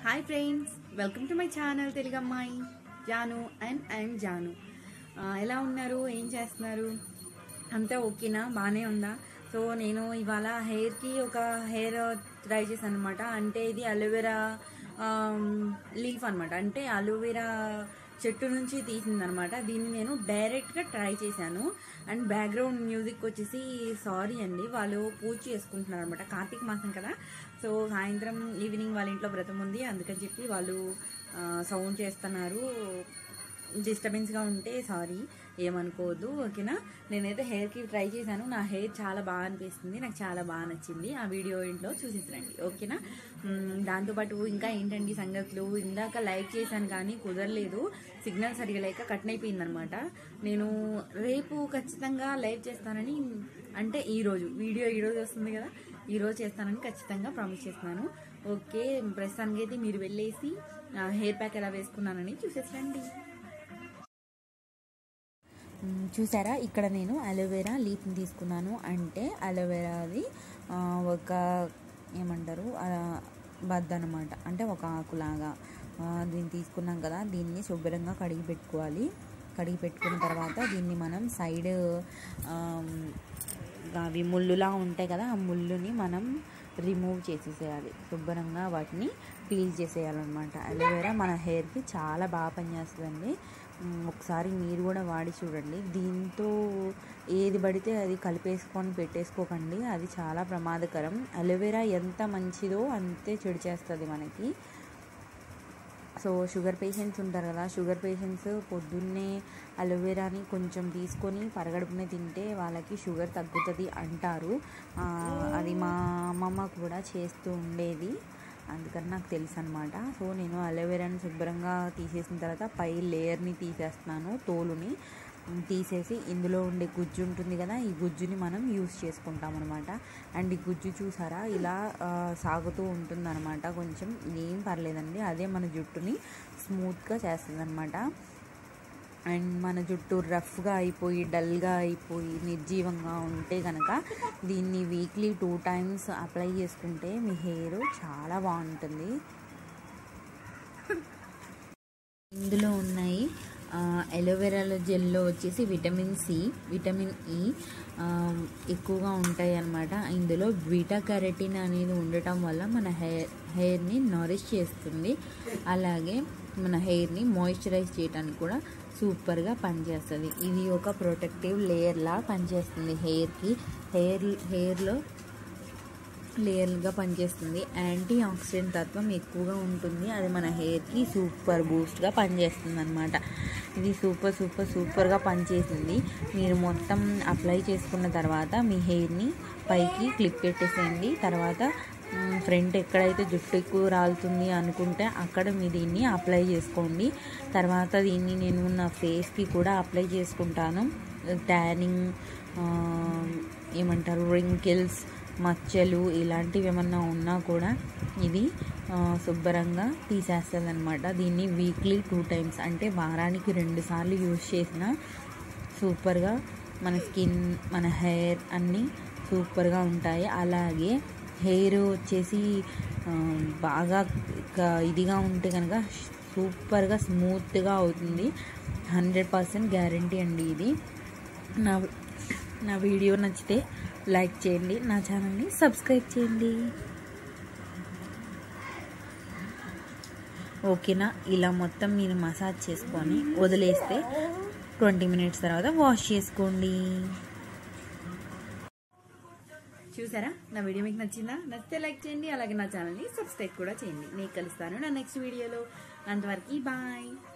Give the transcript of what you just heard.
hi friends welcome to my channel Telugu అమ్మాయి Jaanu and I'm Janu ఆ, ఎలా ఉన్నారు ఏం చేస్తున్నారు అంతా ఓకేనా బాగానే ఉందా సో నేను ఇవాళ హెయిర్కి ఒక హెయిర్ ట్రై చేశాను అనమాట అంటే ఇది అలోవెరా లీఫ్ అనమాట అంటే అలోవెరా చెట్టు నుంచి తీసిందనమాట దీన్ని నేను డైరెక్ట్గా ట్రై చేశాను అండ్ బ్యాక్గ్రౌండ్ మ్యూజిక్ వచ్చేసి సారీ అండి వాళ్ళు పూజ చేసుకుంటున్నారు అనమాట కార్తీక మాసం కదా సో సాయంత్రం ఈవినింగ్ వాళ్ళ ఇంట్లో వ్రతం ఉంది అందుకని చెప్పి వాళ్ళు సౌండ్ చేస్తున్నారు డిస్టర్బెన్స్గా ఉంటే సారీ ఏమనుకోవద్దు ఓకేనా నేనైతే హెయిర్కి ట్రై చేశాను నా హెయిర్ చాలా బాగా అనిపిస్తుంది నాకు చాలా బాగా నచ్చింది ఆ వీడియో ఇంట్లో చూసేసిరండి ఓకేనా మ్మ్, దాంతోపాటు ఇంకా ఏంటండి సంగతులు ఇందాక లైక్ చేశాను కానీ కుదరలేదు సిగ్నల్ సరిగా లేక కట్ అయిపోయింది అనమాట నేను రేపు ఖచ్చితంగా లైవ్ చేస్తానని అంటే ఈ రోజు వీడియో ఈ రోజు వస్తుంది కదా ఈ రోజు చేస్తానని ఖచ్చితంగా ప్రామిస్ చేస్తున్నాను ఓకే ప్రస్తుతానికి అయితే మీరు వెళ్ళేసి హెయిర్ ప్యాక్ ఎలా వేసుకున్నానని చూసేసండి మ్మ్, చూసారా ఇక్కడ నేను అలోవెరా లీఫ్ని తీసుకున్నాను అంటే అలోవెరాది ఆ, ఒక ఏమంటారు ఆ, బద్ద అనమాట అంటే ఒక ఆకులాగా ఆ, దీన్ని తీసుకున్నాం కదా దీన్ని శుభ్రంగా కడిగి పెట్టుకోవాలి కడిగి పెట్టుకున్న తర్వాత దీన్ని మనం సైడ్ ఆమ్, అవి ముళ్ళులా ఉంటాయి కదా ఆ ముళ్ళుని మనం రిమూవ్ చేసేసేయాలి శుభ్రంగా వాటిని పీల్ చేసేయాలన్నమాట అలోవెరా మన హెయిర్కి చాలా బాగా పనిచేస్తుందండి మ్, ఒకసారి మీరు కూడా వాడి చూడండి దీంతో ఏది పడితే అది కలిపేసుకొని పెట్టేసుకోకండి అది చాలా ప్రమాదకరం అలోవెరా ఎంత మంచిదో అంతే చెడు చేస్తుంది మనకి సో షుగర్ పేషెంట్స్ ఉంటారు కదా షుగర్ పేషెంట్స్ పొద్దున్నే అలోవెరాని కొంచెం తీసుకొని పరగడుపునే తింటే వాళ్ళకి షుగర్ తగ్గుతుంది అంటారు ఆ, అది మా అమ్మమ్మ కూడా చేస్తూ ఉండేది అందుకని నాకు తెలుసు అనమాట సో నేను అలోవెరాని శుభ్రంగా తీసేసిన తర్వాత పై లేయర్ని తీసేస్తున్నాను తోలుని ఉమ్, తీసేసి ఇందులో ఉండే గుజ్జు ఉంటుంది కదా ఈ గుజ్జుని మనం యూస్ చేసుకుంటాం అనమాట అండ్ ఈ గుజ్జు చూసారా ఇలా ఆ, సాగుతూ ఉంటుంది అనమాట కొంచెం ఏం పర్లేదండి అదే మన జుట్టుని స్మూత్గా చేస్తుంది అనమాట అండ్ మన జుట్టు రఫ్గా అయిపోయి డల్గా అయిపోయి నిర్జీవంగా ఉంటే కనుక దీన్ని వీక్లీ టూ టైమ్స్ అప్లై చేసుకుంటే మీ హెయిర్ చాలా బాగుంటుంది ఇందులో ఉన్నాయి ఎలోవెరా జెల్లో వచ్చేసి విటమిన్ సి విటమిన్ ఈ ఆ, ఎక్కువగా ఉంటాయి అన్నమాట ఇందులో బీటా కెరటిన్ అనేది ఉండటం వల్ల మన హెయిర్ హెయిర్ని నరిష్ చేస్తుంది అలాగే మన హెయిర్ని మాయిశ్చరైజ్ చేయడానికి కూడా సూపర్గా పనిచేస్తుంది ఇది ఒక ప్రొటెక్టివ్ లేయర్లా పనిచేస్తుంది హెయిర్కి హెయిర్ హెయిర్లో లేయర్గా పనిచేస్తుంది యాంటీ ఆక్సిడెంట్ తత్వం ఎక్కువగా ఉంటుంది అది మన హెయిర్కి సూపర్ బూస్ట్గా పనిచేస్తుంది అనమాట ఇది సూపర్ సూపర్ సూపర్గా పనిచేసింది మీరు మొత్తం అప్లై చేసుకున్న తర్వాత మీ హెయిర్ని పైకి క్లిప్ పెట్టేసేయండి తర్వాత ఫ్రంట్ ఎక్కడైతే జుట్టు ఎక్కువ రాలుతుంది అనుకుంటే అక్కడ మీ దీన్ని అప్లై చేసుకోండి తర్వాత దీన్ని నేను నా ఫేస్కి కూడా అప్లై చేసుకుంటాను ట్యానింగ్ ఏమంటారు రింకిల్స్ మచ్చలు ఇలాంటివి ఏమన్నా ఉన్నా కూడా ఇది ఆ, శుభ్రంగా తీసేస్తుంది అనమాట దీన్ని వీక్లీ టూ టైమ్స్ అంటే వారానికి రెండు సార్లు యూజ్ చేసిన సూపర్గా మన స్కిన్ మన హెయిర్ అన్నీ సూపర్గా ఉంటాయి అలాగే హెయిర్ వచ్చేసి ఆ, బాగా క- ఇదిగా ఉంటే కనుక సూపర్గా స్మూత్గా అవుతుంది హండ్రెడ్ పర్సెంట్ గ్యారంటీ అండి ఇది నా నా వీడియో నచ్చితే లైక్ చేయండి నా ఛానల్ని సబ్స్క్రైబ్ చేయండి ఓకేనా ఇలా మొత్తం మీరు మసాజ్ చేసుకొని వదిలేస్తే ట్వంటీ మినిట్స్ తర్వాత వాష్ చేసుకోండి చూసారా నా వీడియో మీకు నచ్చిందా నచ్చితే లైక్ చేయండి అలాగే నా ఛానల్ని సబ్స్క్రైబ్ కూడా చేయండి నేను కలుస్తాను నా నెక్స్ట్ వీడియోలో అంతవరకు బాయ్